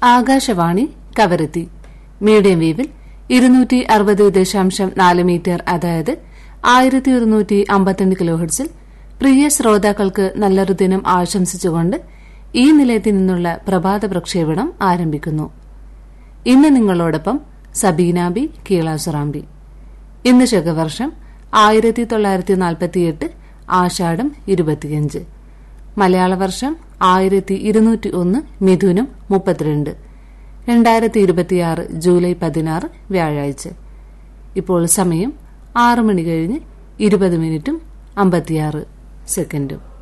Akashvani Kavaratti medium വേവിൽ ഇരുന്നൂറ്റി അറുപത് ദശാംശം നാല് മീറ്റർ അതായത് ആയിരത്തി ഒരുന്നൂറ്റി അമ്പത്തിരണ്ട് കിലോഹെർട്സിൽ പ്രിയ ശ്രോതാക്കൾക്ക് നല്ലൊരു ദിനം ആശംസിച്ചുകൊണ്ട് ഈ നിലയത്തിൽ നിന്നുള്ള പ്രഭാത പ്രക്ഷേപണം ആരംഭിക്കുന്നു ഇന്ന് നിങ്ങളോടൊപ്പം സബീനാബി കീളാസുറാമ്പി ഇന്ന് ശകവർഷം ആയിരത്തി തൊള്ളായിരത്തി നാൽപ്പത്തിയെട്ട് ആഷാഢം ഇരുപത്തിയഞ്ച് മലയാള വർഷം ആയിരത്തി ഇരുന്നൂറ്റി ഒന്ന് മിഥുനം മുപ്പത്തിരണ്ട് രണ്ടായിരത്തി ഇരുപത്തിയാറ് ജൂലൈ പതിനാറ് വ്യാഴാഴ്ച ഇപ്പോൾ സമയം ആറ് മണി കഴിഞ്ഞ് ഇരുപത് മിനിറ്റും അമ്പത്തിയാറ് സെക്കൻഡും